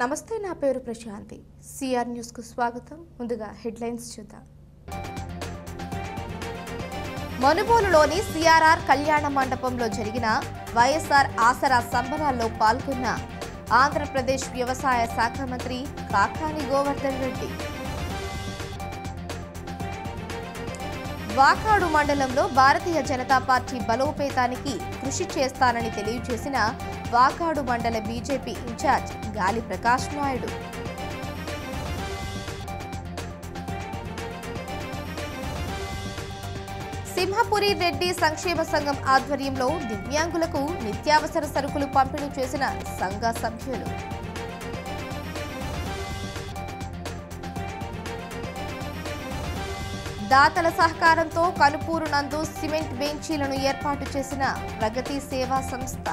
నమస్తే నా పేరు ప్రశాంతి సిఆర్ న్యూస్కు స్వాగతం ముందుగా హెడ్లైన్స్ చూద్దాం మనుబోలులోని సిఆర్ఆర్ కళ్యాణ మండపంలో జరిగిన వైఎస్ఆర్ ఆసరా సంబరాల్లో పాల్గొన్న ఆంధ్రప్రదేశ్ వ్యవసాయ శాఖ మంత్రి కాకాని గోవర్ధన్ రెడ్డి వాకాడు మండలంలో భారతీయ జనతా పార్టీ బలోపేతానికి కృషి చేస్తానని తెలియజేసిన వాకాడు మండల బీజేపీ ఇన్ఛార్జ్ గాలి ప్రకాష్ నాయుడు సింహపురి రెడ్డి సంక్షేమ సంఘం ఆధ్వర్యంలో దివ్యాంగులకు నిత్యావసర సరుకులు పంపిణీ చేసిన సంఘ సభ్యులు దాతల సహకారంతో కనుపూరు నందు సిమెంట్ బెంచీలను ఏర్పాటు చేసిన ప్రగతి సేవా సంస్థ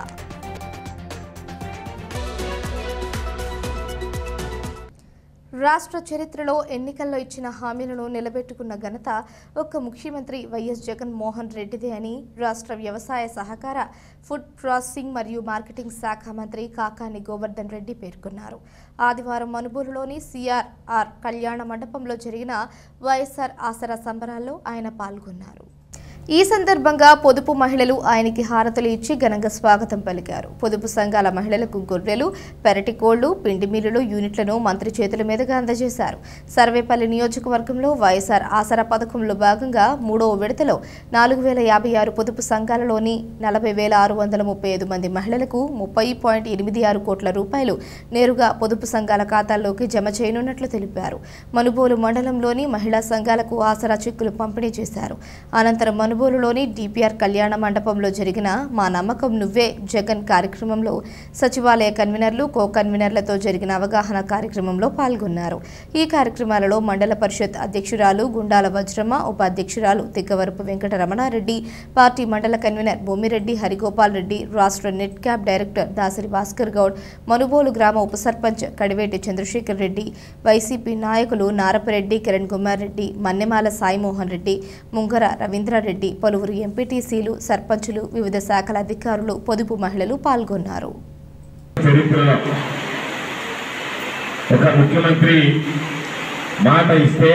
రాష్ట్ర చరిత్రలో ఎన్నికల్లో ఇచ్చిన హామీలను నిలబెట్టుకున్న ఘనత ఒక్క ముఖ్యమంత్రి వైఎస్ జగన్మోహన్ రెడ్డిదే అని రాష్ట్ర వ్యవసాయ సహకార ఫుడ్ ప్రాసెసింగ్ మరియు మార్కెటింగ్ శాఖ మంత్రి కాకాని గోవర్ధన్ రెడ్డి పేర్కొన్నారు ఆదివారం మనుబూరులోని సిఆర్ఆర్ కళ్యాణ మండపంలో జరిగిన వైఎస్ఆర్ ఆసరా సంబరాల్లో ఆయన పాల్గొన్నారు ఈ సందర్భంగా పొదుపు మహిళలు ఆయనకి హారతులు ఇచ్చి ఘనంగా స్వాగతం పలికారు పొదుపు సంఘాల మహిళలకు గొర్రెలు పెరటి కోళ్లు పిండి మిల్లులు యూనిట్లను మంత్రి చేతుల మీదుగా అందజేశారు సర్వేపల్లి నియోజకవర్గంలో వైఎస్ఆర్ ఆసరా పథకంలో భాగంగా మూడవ విడతలో నాలుగు వేల యాభై ఆరు పొదుపు సంఘాలలోని నలభై వేల ఆరు వందల ముప్పై ఐదు మంది మహిళలకు ముప్పై పాయింట్ ఎనిమిది ఆరు కోట్ల రూపాయలు నేరుగా పొదుపు సంఘాల ఖాతాల్లోకి జమ చేయనున్నట్లు తెలిపారు మనుబోలు మండలంలోని మహిళా సంఘాలకు ఆసరా చెక్కులు పంపిణీ చేశారు అనంతరం మనుబోలులోని డిపిఆర్ కళ్యాణ మండపంలో జరిగిన మా నమ్మకం నువ్వే జగన్ కార్యక్రమంలో సచివాలయ కన్వీనర్లు కో కన్వీనర్లతో జరిగిన అవగాహన కార్యక్రమంలో పాల్గొన్నారు ఈ కార్యక్రమాలలో మండల పరిషత్ అధ్యక్షురాలు గుండాల వజ్రమ్మ ఉపాధ్యక్షురాలు తిగ్గవరపు వెంకట రమణారెడ్డి పార్టీ మండల కన్వీనర్ బొమ్మిరెడ్డి హరిగోపాల్ రెడ్డి రాష్ట్ర NEDCAP director Dasari Bhaskar Goud Manubolu గ్రామ ఉప సర్పంచ్ కడివేటి చంద్రశేఖర్ రెడ్డి వైసీపీ నాయకులు నారపరెడ్డి కిరణ్ కుమార్ రెడ్డి మన్నెమాల సాయిమోహన్ రెడ్డి ముంగర రవీంద్రారెడ్డి పలువురు ఎంపీటీసీలు సర్పంచులు వివిధ శాఖల అధికారులు పొదుపు మహిళలు పాల్గొన్నారు చరిత్రలో ఒక ముఖ్యమంత్రి మాట ఇస్తే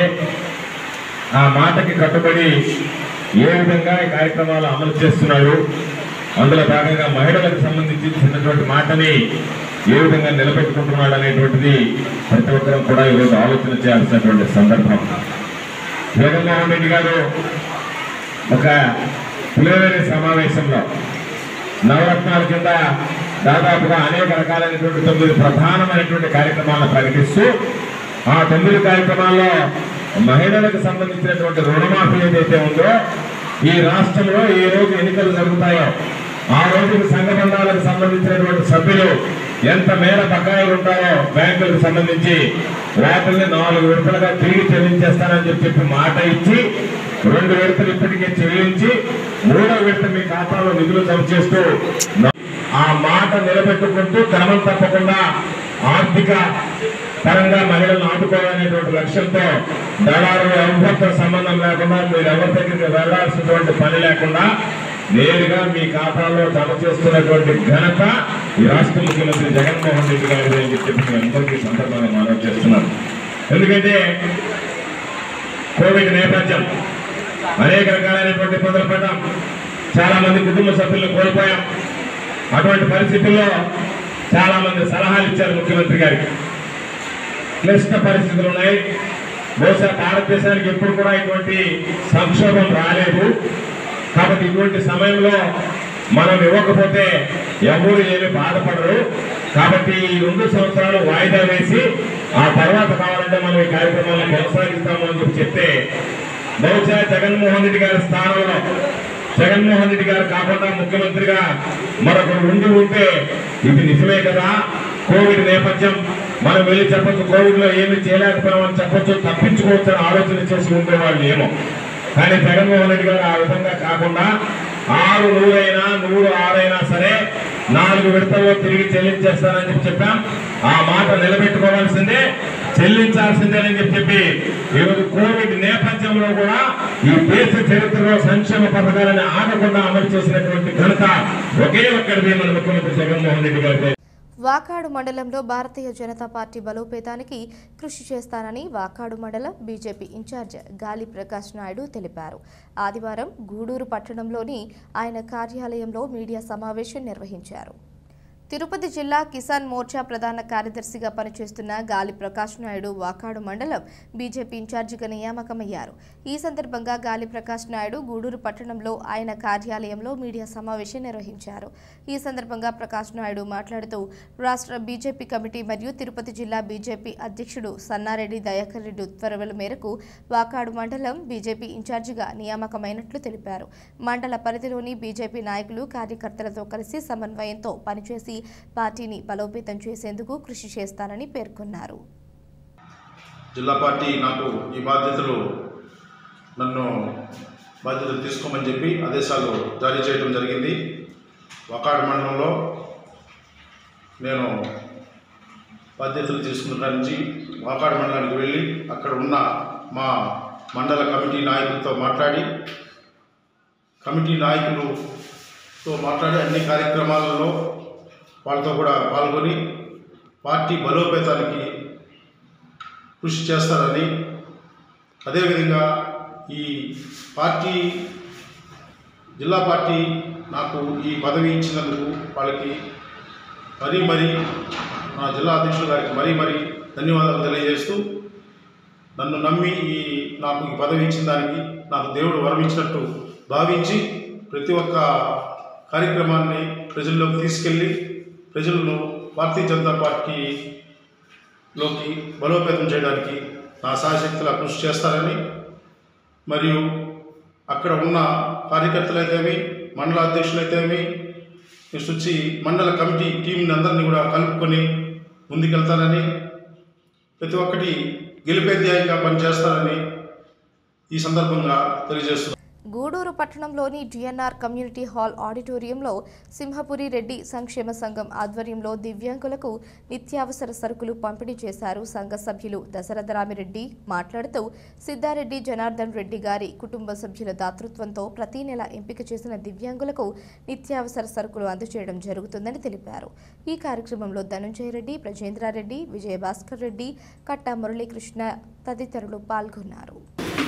ఆ మాటకి కట్టుబడి ఏ విధంగా ఈ కార్యక్రమాలు అమలు చేస్తున్నాడు అందులో భాగంగా మహిళలకు సంబంధించి ఇచ్చినటువంటి మాటని ఏ విధంగా నిలబెట్టుకుంటున్నాడు అనేటువంటిది ప్రతి ఒక్కరం కూడా ఈరోజు ఆలోచన చేయాల్సినటువంటి సందర్భం జగన్మోహన్ రెడ్డి గారు ఒక ప్లేనరీ సమావేశంలో నవరత్నాల కింద దాదాపుగా అనేక రకాలైనటువంటి తొమ్మిది ప్రధానమైనటువంటి కార్యక్రమాలను ప్రకటిస్తూ ఆ తొమ్మిది కార్యక్రమాల్లో మహిళలకు సంబంధించినటువంటి రుణమాఫీ ఏదైతే ఉందో ఈ రాష్ట్రంలో ఏ రోజు ఎన్నికలు జరుగుతాయో ఆ రోజుకి సంఘ బంధాలకు సంబంధించినటువంటి సభ్యులు ఎంత మేర బకాయిలు ఉంటాయో బ్యాంకులకు సంబంధించి వాటిని నాలుగు విడతలుగా తిరిగి చెల్లించేస్తానని చెప్పి చెప్పి మాట ఇచ్చి రెండు విడతలు ఇప్పటికే చెల్లించి మూడో విడత మీ ఖాతాలో నిధులు జమ చేస్తూ ఆ మాట నిలబెట్టుకుంటూ క్రమం తప్పకుండా ఆర్థిక పరంగా మహిళలను ఆదుకోవాలనేటువంటి లక్ష్యంతో దళారులు ఎవరితో సంబంధం లేకుండా మీరు ఎవరి దగ్గరికి వెళ్లాల్సినటువంటి పని లేకుండా నేరుగా మీ ఖాతాలో జమ చేస్తున్నటువంటి ఘనత ఈ రాష్ట్ర ముఖ్యమంత్రి జగన్మోహన్ రెడ్డి గారి అని చెప్పి మీ అందరికీ ఈ సందర్భంగా మనవి చేస్తున్నాను ఎందుకంటే కోవిడ్ నేపథ్యం అనేక రకాలైనటువంటి ఇబ్బందులు పడ్డాం చాలా మంది కుటుంబ సభ్యులను కోల్పోయాం అటువంటి పరిస్థితుల్లో చాలా మంది సలహాలు ఇచ్చారు ముఖ్యమంత్రి గారికి క్లిష్ట పరిస్థితులు ఉన్నాయి బహుశా భారతదేశానికి ఎప్పుడు కూడా ఇటువంటి సంక్షోభం రాలేదు కాబట్టి ఇటువంటి సమయంలో మనం ఇవ్వకపోతే ఎవరు ఏమి బాధపడరు కాబట్టి ఈ రెండు సంవత్సరాలు వాయిదా వేసి ఆ తర్వాత కావాలంటే మనం ఈ కార్యక్రమాలను కొనసాగిస్తాము అని చెప్పి చెప్తే బహుశా జగన్మోహన్ రెడ్డి గారి స్థానంలో జగన్మోహన్ రెడ్డి గారు కాకుండా ముఖ్యమంత్రిగా మరొకరు ఉండి ఉంటే ఇది నిజమే కదా కోవిడ్ నేపథ్యం మనం వెళ్ళి చెప్పచ్చు కోవిడ్ లో ఏమి చేయలేకపోయామని చెప్పొచ్చు తప్పించుకోవచ్చు అని ఆలోచన చేసి ఉండేవాళ్ళు ఏమో కానీ జగన్మోహన్ రెడ్డి గారు ఆ విధంగా కాకుండా ఆరు నూరైనా నూరు ఆరైనా సరే నాలుగు విడతల్లో తిరిగి చెల్లించేస్తానని చెప్పి చెప్పాం ఆ మాట నిలబెట్టుకోవాల్సిందే చెల్లించాల్సిందేనని చెప్పి చెప్పి ఈరోజు కోవిడ్ నేపథ్యంలో కూడా ఈ దేశ చరిత్రలో సంక్షేమ పథకాలను ఆగకుండా అమలు చేసినటువంటి ఘనత ఒకే ఒక్కడిది మన ముఖ్యమంత్రి జగన్మోహన్ రెడ్డి గారి వాకాడు మండలంలో భారతీయ జనతా పార్టీ బలోపేతానికి కృషి చేస్తానని వాకాడు మండలం బీజేపీ ఇన్ఛార్జ్ గాలి ప్రకాష్ నాయుడు తెలిపారు ఆదివారం గూడూరు పట్టణంలోని ఆయన కార్యాలయంలో మీడియా సమావేశం నిర్వహించారు తిరుపతి జిల్లా కిసాన్ మోర్చా ప్రధాన కార్యదర్శిగా పనిచేస్తున్న గాలి ప్రకాష్ నాయుడు వాకాడు మండలం బీజేపీ ఇన్ఛార్జిగా నియామకమయ్యారు ఈ సందర్భంగా గాలి ప్రకాష్ నాయుడు గూడూరు పట్టణంలో ఆయన కార్యాలయంలో మీడియా సమావేశం నిర్వహించారు ఈ సందర్భంగా ప్రకాష్ నాయుడు మాట్లాడుతూ రాష్ట్ర బీజేపీ కమిటీ మరియు తిరుపతి జిల్లా బీజేపీ అధ్యక్షుడు సన్నారెడ్డి దయాకర్ రెడ్డి ఉత్తర్వుల మేరకు వాకాడు మండలం బీజేపీ ఇన్ఛార్జిగా నియామకమైనట్లు తెలిపారు మండల పరిధిలోని బీజేపీ నాయకులు కార్యకర్తలతో కలిసి సమన్వయంతో పనిచేసి పార్టీని బలోపేతం చేసేందుకు కృషి చేస్తానని పేర్కొన్నారు జిల్లా పార్టీ నాకు ఈ బాధ్యతలు నన్ను బాధ్యతలు తీసుకోమని చెప్పి ఆదేశాలు జారీ చేయడం జరిగింది వకాడు మండలంలో నేను బాధ్యతలు తీసుకున్న నుంచి వాకాడు మండలానికి వెళ్ళి అక్కడ ఉన్న మా మండల కమిటీ నాయకులతో మాట్లాడి కమిటీ నాయకులతో మాట్లాడి అన్ని కార్యక్రమాలలో వాళ్ళతో కూడా పాల్గొని పార్టీ బలోపేతానికి కృషి చేస్తారని అదేవిధంగా ఈ పార్టీ జిల్లా పార్టీ నాకు ఈ పదవి ఇచ్చినందుకు వాళ్ళకి మరీ మరీ నా జిల్లా అధ్యక్షులు గారికి మరీ మరీ ధన్యవాదాలు తెలియజేస్తూ నన్ను నమ్మి ఈ నాకు ఈ పదవి ఇచ్చిన దానికి నాకు దేవుడు వరమించినట్టు భావించి ప్రతి ఒక్క కార్యక్రమాన్ని ప్రజల్లోకి తీసుకెళ్ళి ప్రజలను భారతీయ జనతా పార్టీలోకి బలోపేతం చేయడానికి నా సాయశక్తుల కృషి చేస్తారని మరియు అక్కడ ఉన్న కార్యకర్తలైతేమి మండల అధ్యక్షులైతేమి నెక్స్ట్ వచ్చి మండల కమిటీ టీంని అందరినీ కూడా కలుపుకొని ముందుకెళ్తానని ప్రతి ఒక్కటి గెలిపేధ్యాయంగా పనిచేస్తానని ఈ సందర్భంగా తెలియజేస్తున్నాను గూడూరు పట్టణంలోని డిఎన్ఆర్ కమ్యూనిటీ హాల్ ఆడిటోరియంలో సింహపురి రెడ్డి సంక్షేమ సంఘం ఆధ్వర్యంలో దివ్యాంగులకు నిత్యావసర సరుకులు పంపిణీ చేశారు సంఘ సభ్యులు దశరథరామిరెడ్డి మాట్లాడుతూ సిద్ధారెడ్డి జనార్దన్ రెడ్డి గారి కుటుంబ సభ్యుల దాతృత్వంతో ప్రతి నెల ఎంపిక చేసిన దివ్యాంగులకు నిత్యావసర సరుకులు అందజేయడం జరుగుతుందని తెలిపారు ఈ కార్యక్రమంలో ధనుంజయ రెడ్డి ప్రజేంద్రారెడ్డి విజయభాస్కర్ రెడ్డి కట్టా మురళీకృష్ణ తదితరులు పాల్గొన్నారు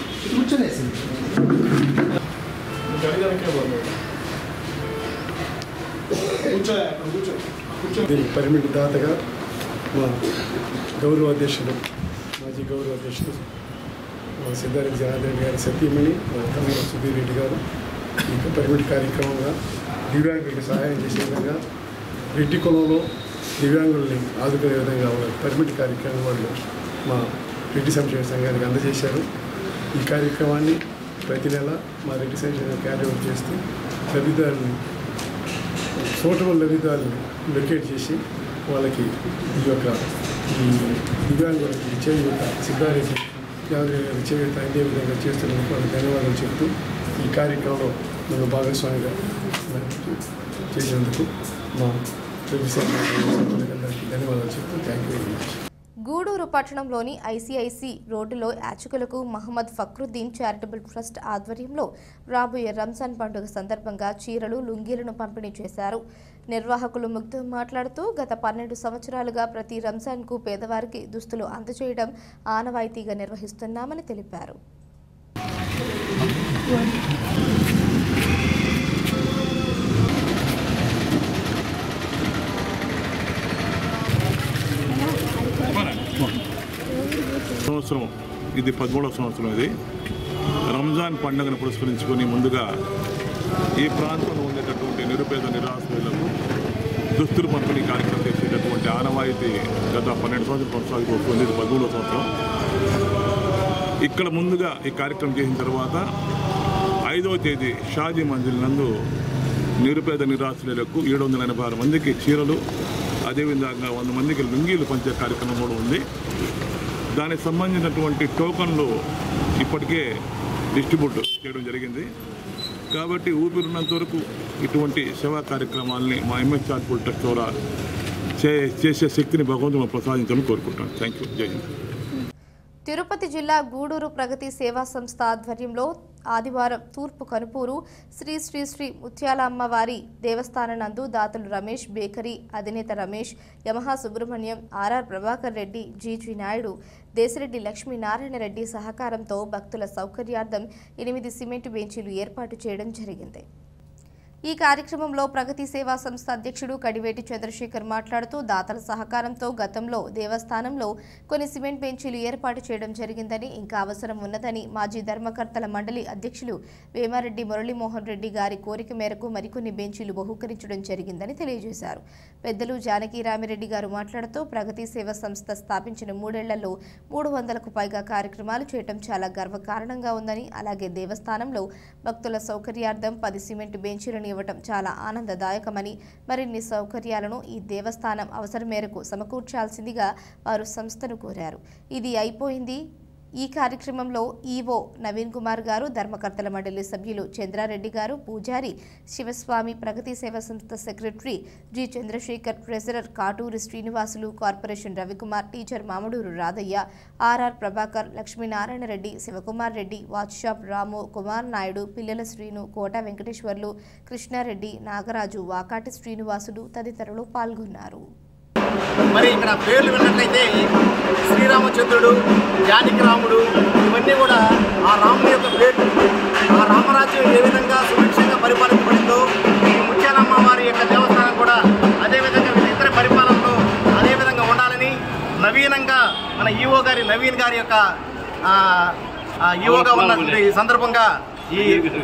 దీనికి పరిమితి దాతగా మా గౌరవ అధ్యక్షులు మాజీ గౌరవ అధ్యక్షులు మా సిద్ధారెడ్డి జనార్దన్ గారి సతీమణి మా తమ్ముడు సుధీర్ రెడ్డి గారు ఈ పరిమితి కార్యక్రమంగా దివ్యాంగులకు సహాయం చేసే విధంగా రెడ్డి కులంలో దివ్యాంగుల్ని ఆదుకునే విధంగా వాళ్ళ పరిమితి కార్యక్రమం వాళ్ళు మా రెడ్డి సంక్షేమ సంఘానికి అందజేశారు ఈ కార్యక్రమాన్ని ప్రతి నెల మా రెడ్డి సంక్షేమ క్యారీ అవుట్ చేస్తూ లబ్ధిదారుని సూటబుల్ లబ్ధిదారుని లొకేట్ చేసి వాళ్ళకి ఈ యొక్క ఈ దివ్యాంగులకి చేయూత సిద్ధారెడ్డి యాదవ్ గారి చేయూత ఇదే విధంగా చేస్తున్నందుకు వాళ్ళకి ధన్యవాదాలు చెప్తూ ఈ కార్యక్రమంలో నన్ను భాగస్వామిగా చేసినందుకు మా సభ్యులందరికీ ధన్యవాదాలు చెప్తూ thank you very much Gudur పట్టణంలోని ఐసీఐసీ రోడ్డులో యాచకులకు మహమ్మద్ ఫక్రుద్దీన్ చారిటబుల్ ట్రస్ట్ ఆధ్వర్యంలో రాబోయే రంజాన్ పండుగ సందర్భంగా చీరలు లుంగీలను పంపిణీ చేశారు నిర్వాహకులు ముగ్ధు మాట్లాడుతూ గత పన్నెండు సంవత్సరాలుగా ప్రతి రంజాన్కు పేదవారికి దుస్తులు అందజేయడం ఆనవాయితీగా నిర్వహిస్తున్నామని తెలిపారు సంవత్సరం ఇది పదమూడవ సంవత్సరం ఇది రంజాన్ పండుగను పురస్కరించుకొని ముందుగా ఈ ప్రాంతంలో ఉండేటటువంటి నిరుపేద నిరాశ్రయులకు దుస్తులు పంపిణీ కార్యక్రమం చేసేటటువంటి ఆనవాయితీ గత పన్నెండు సంవత్సరాలు కొనసాగుతూ వస్తుంది ఇది పదమూడవ సంవత్సరం ఇక్కడ ముందుగా ఈ కార్యక్రమం చేసిన తర్వాత ఐదవ తేదీ షాజీ మంజిల్ నందు నిరుపేద నిరాశ్రయులకు ఏడు వందల ఎనభై ఆరు మందికి చీరలు అదేవిధంగా వంద మందికి లుంగీలు పంచే కార్యక్రమం కూడా ఉంది దానికి సంబంధించినటువంటి టోకన్లు ఇప్పటికే డిస్ట్రిబ్యూట్ చేయడం జరిగింది కాబట్టి ఊపిరినంత వరకు ఇటువంటి సేవా కార్యక్రమాలని మా ఎంఎస్ చార్పుల్ ట్రస్ట్ ద్వారా చే చేసే శక్తిని భగవంతుడు ప్రసాదించాలని కోరుకుంటాను థ్యాంక్ యూ జై హింద్ తిరుపతి జిల్లా గూడూరు ప్రగతి సేవా సంస్థ ఆధ్వర్యంలో ఆదివారం తూర్పు కనుపూరు శ్రీ శ్రీ శ్రీ ముత్యాల అమ్మవారి దేవస్థానం నందు దాతలు రమేష్ బేకరీ అధినేత Ramesh Yamaha Subrahmanyam RR Prabhakar Reddy GG Naidu Desireddy Lakshminarayana Reddy సహకారంతో భక్తుల సౌకర్యార్థం ఎనిమిది సిమెంట్ బెంచీలు ఏర్పాటు చేయడం జరిగింది ఈ కార్యక్రమంలో ప్రగతి సేవా సంస్థ అధ్యక్షుడు కడివేటి చంద్రశేఖర్ మాట్లాడుతూ దాతల సహకారంతో గతంలో దేవస్థానంలో కొన్ని సిమెంట్ బెంచీలు ఏర్పాటు చేయడం జరిగిందని ఇంకా అవసరం ఉన్నదని మాజీ ధర్మకర్తల మండలి అధ్యక్షులు వేమారెడ్డి మురళీమోహన్ రెడ్డి గారి కోరిక మేరకు మరికొన్ని బెంచీలు బహూకరించడం జరిగిందని తెలియజేశారు పెద్దలు జానకి రామిరెడ్డి గారు మాట్లాడుతూ ప్రగతి సేవా సంస్థ స్థాపించిన మూడేళ్లలో మూడు వందలకు పైగా కార్యక్రమాలు చేయటం చాలా గర్వకారణంగా ఉందని అలాగే దేవస్థానంలో భక్తుల సౌకర్యార్థం పది సిమెంట్ బెంచీలను ఇవ్వటం చాలా ఆనందదాయకమని మరిన్ని సౌకర్యాలను ఈ దేవస్థానం అవసరం మేరకు సమకూర్చాల్సిందిగా వారు సంస్థను కోరారు ఇది అయిపోయింది ఈ కార్యక్రమంలో ఈవో నవీన్ కుమార్ గారు ధర్మకర్తల మండలి సభ్యులు చంద్రారెడ్డి గారు పూజారి Shivaswami Pragathi Seva Samstha secretary G Chandrasekhar treasurer Katuri Srinivasulu corporation Ravikumar teacher Mamaduru Radhaiah RR Prabhakar Lakshminarayana Reddy Shivakumar Reddy watch shop Ramu Kumar Naidu పిల్లల శ్రీను కోట వెంకటేశ్వర్లు కృష్ణారెడ్డి నాగరాజు వాకాటి శ్రీనివాసులు తదితరులు పాల్గొన్నారు మరి ఇక్కడ పేర్లు విన్నట్లయితే శ్రీరామచంద్రుడు జానకి రాముడు ఇవన్నీ కూడా ఆ రాముని యొక్క పేర్లు ఆ రామరాజ్యం ఏ విధంగా సుభిక్షంగా పరిపాలించబడిందో ఈ ముత్యాలమ్మ వారి యొక్క దేవస్థానం కూడా అదేవిధంగా వీళ్ళిద్దరి పరిపాలనలో అదే విధంగా ఉండాలని నవీనంగా మన ఈవో గారి నవీన్ గారి యొక్క ఆ, ఆ ఈవోగా ఉన్నటువంటి ఈ సందర్భంగా ఈ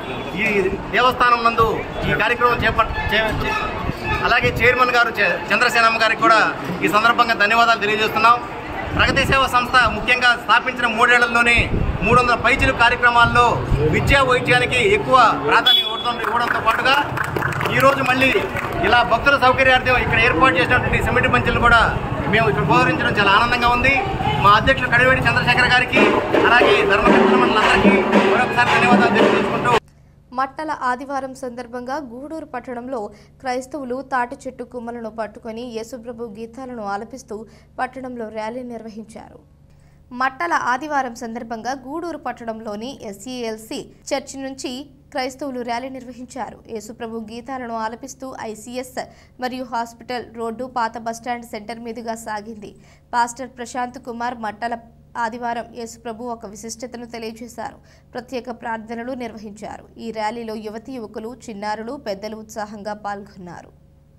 ఈ దేవస్థానం నందు ఈ కార్యక్రమం చేపట్ చే- చే- అలాగే చైర్మన్ గారు చ- చంద్రసేనమ్మ గారికి కూడా ఈ సందర్భంగా ధన్యవాదాలు తెలియజేస్తున్నాం ప్రగతి సేవా సంస్థ ముఖ్యంగా స్థాపించిన మూడేళ్లలోనే మూడు వందల పైచిలు కార్యక్రమాల్లో విద్యా వైద్యానికి ఎక్కువ ప్రాధాన్యం ఇవ్వడం ఇవ్వడంతో పాటుగా ఈరోజు మళ్ళీ ఇలా భక్తుల సౌకర్యార్థం ఇక్కడ ఏర్పాటు చేసినటువంటి సిమెంట్ బంచులు కూడా మేము ఇక్కడ బోధించడం చాలా ఆనందంగా ఉంది మా అధ్యక్షుడు కడివేడి చంద్రశేఖర్ గారికి అలాగే ధర్మకర్తల మండలందరికీ మరొకసారి ధన్యవాదాలు తెలియజేసుకుంటూ మట్టల ఆదివారం సందర్భంగా గూడూరు పట్టణంలో క్రైస్తవులు తాటి చెట్టు కుమ్మలను పట్టుకొని యేసుప్రభు గీతాలను ఆలపిస్తూ పట్టణంలో ర్యాలీ నిర్వహించారు మట్టల ఆదివారం సందర్భంగా గూడూరు పట్టణంలోని ఎస్ఈఎల్సి చర్చి నుంచి క్రైస్తవులు ర్యాలీ నిర్వహించారు యేసుప్రభు గీతాలను ఆలపిస్తూ ఐసీఎస్ మరియు హాస్పిటల్ రోడ్డు పాత బస్టాండ్ సెంటర్ మీదుగా సాగింది పాస్టర్ ప్రశాంత్ కుమార్ మట్టల ఆదివారం యేసుప్రభు ఒక విశిష్టతను తెలియజేశారు ప్రత్యేక ప్రార్థనలు నిర్వహించారు ఈ ర్యాలీలో యువతీ యువకులు చిన్నారులు పెద్దలు ఉత్సాహంగా పాల్గొన్నారు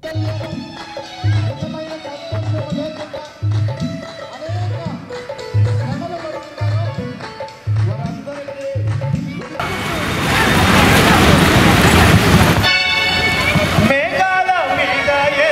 మేఘాల మీద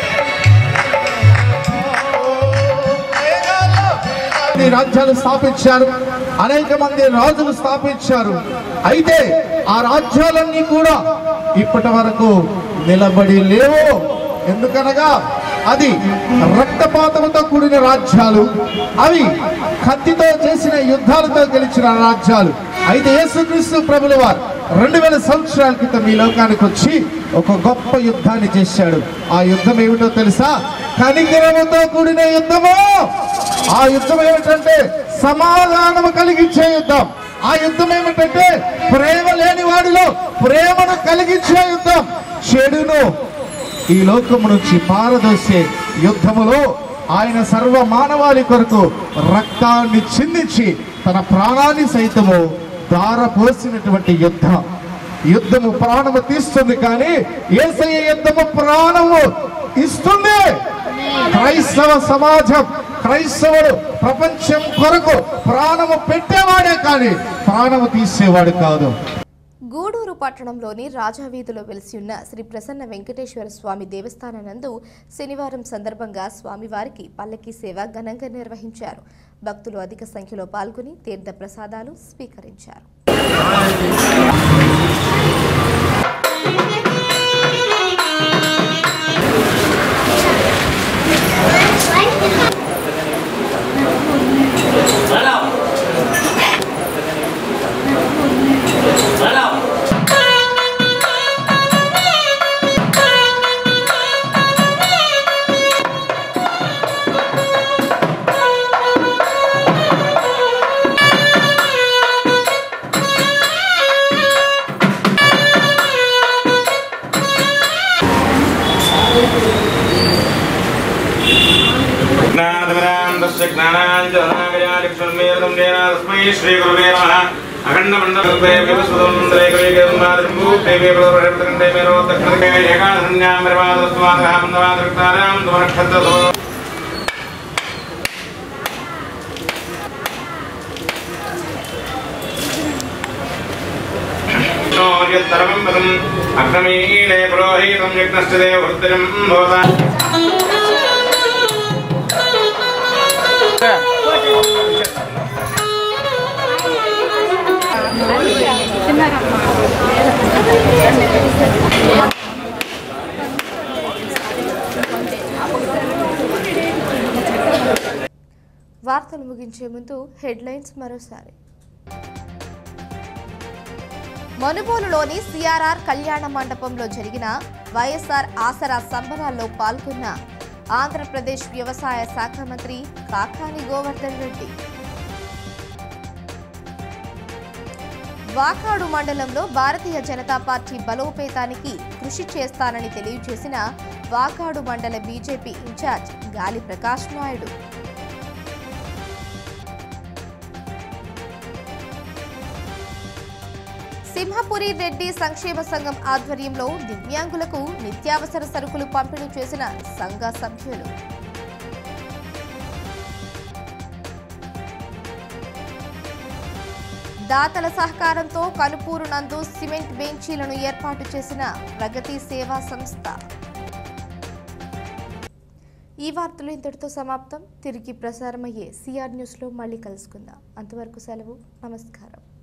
మంది రాజ్యాలు స్థాపించారు అనేక మంది రాజులు స్థాపించారు అయితే ఆ రాజ్యాలన్నీ కూడా ఇప్పటి వరకు నిలబడి లేవు ఎందుకనగా అది రక్తపాతంతో కూడిన రాజ్యాలు అవి కత్తితో చేసిన యుద్ధాలతో గెలిచిన రాజ్యాలు అయితే యేసుక్రీస్తు ప్రభుల వారు రెండు వేల సంవత్సరాల క్రితం ఈ లోకానికి వచ్చి ఒక గొప్ప యుద్ధాన్ని చేశాడు ఆ యుద్ధం ఏమిటో తెలుసా కనికరముతో కూడిన యుద్ధము ఆ యుద్ధం ఏమిటంటే సమాధానము కలిగించే యుద్ధం ఆ యుద్ధం ఏమిటంటే ప్రేమ లేని వాడిలో ప్రేమను కలిగించే యుద్ధం చెడును ఈ లోకము నుంచి పారదోసే యుద్ధములో ఆయన సర్వ మానవాళి కొరకు రక్తాన్ని చిందించి తన ప్రాణాన్ని సైతము దారపోసినటువంటి యుద్ధం యుద్ధము ప్రాణము తీస్తుంది కానీ ఏసయ్య యుద్ధము ప్రాణము ఇస్తుంది క్రైస్తవ సమాజం క్రైస్తవుడు ప్రపంచం కొరకు ప్రాణము పెట్టేవాడే కానీ ప్రాణము తీసేవాడు కాదు గూడూరు పట్టణంలోని రాజావీధిలో వెలిసి ఉన్న శ్రీ ప్రసన్న వెంకటేశ్వర స్వామి దేవస్థానం నందు శనివారం సందర్భంగా స్వామివారికి పల్లకి సేవ ఘనంగా నిర్వహించారు భక్తులు అధిక సంఖ్యలో పాల్గొని తీర్థ ప్రసాదాలు స్వీకరించారు Thank జ్ఞానానందస్య జ్ఞానాంజనాగయాలిక్షణమేదం జేన తస్మై శ్రీగురువే నమః అఖండమండలే వివసుదంద్రైకైకమాదిర్భూతైవే ప్రదర్శకండే మేరో దక్షిణకే ఏకాదన్యాం నిర్వాదస్వాదహ మందవాదృక్తారాం ధ్వనక్షత్రదో యత్తరమం పదం అగ్నమీలే పురోహితం యజ్ఞశ్చ దేవహృతిరం భవతా వార్తలు ముగించే ముందు హెడ్లైన్స్ మరోసారి మనుబోలులోని సిఆర్ఆర్ కళ్యాణ మండపంలో జరిగిన వైఎస్ఆర్ ఆసరా సంబరాల్లో పాల్గొన్న ఆంధ్రప్రదేశ్ వ్యవసాయ శాఖ మంత్రి కాకాని గోవర్ధన్ రెడ్డి వాకాడు మండలంలో భారతీయ జనతా పార్టీ బలోపేతానికి కృషి చేస్తానని తెలియజేసిన వాకాడు మండల బీజేపీ ఇన్ఛార్జ్ గాలి ప్రకాష్ నాయుడు సింహపురి రెడ్డి సంక్షేమ సంఘం ఆధ్వర్యంలో దివ్యాంగులకు నిత్యావసర సరుకులు పంపిణీ చేసిన సంఘ సభ్యులు దాతల సహకారంతో కనుపూరు నందు సిమెంట్ బెంచీలను ఏర్పాటు చేసిన ప్రగతి సేవా సంస్థ ఈ వార్తలు ఇంతటితో సమాప్తం తిరిగి ప్రసారమయ్యే సిఆర్ న్యూస్లో మళ్ళీ కలుసుకుందాం అంతవరకు సెలవు నమస్కారం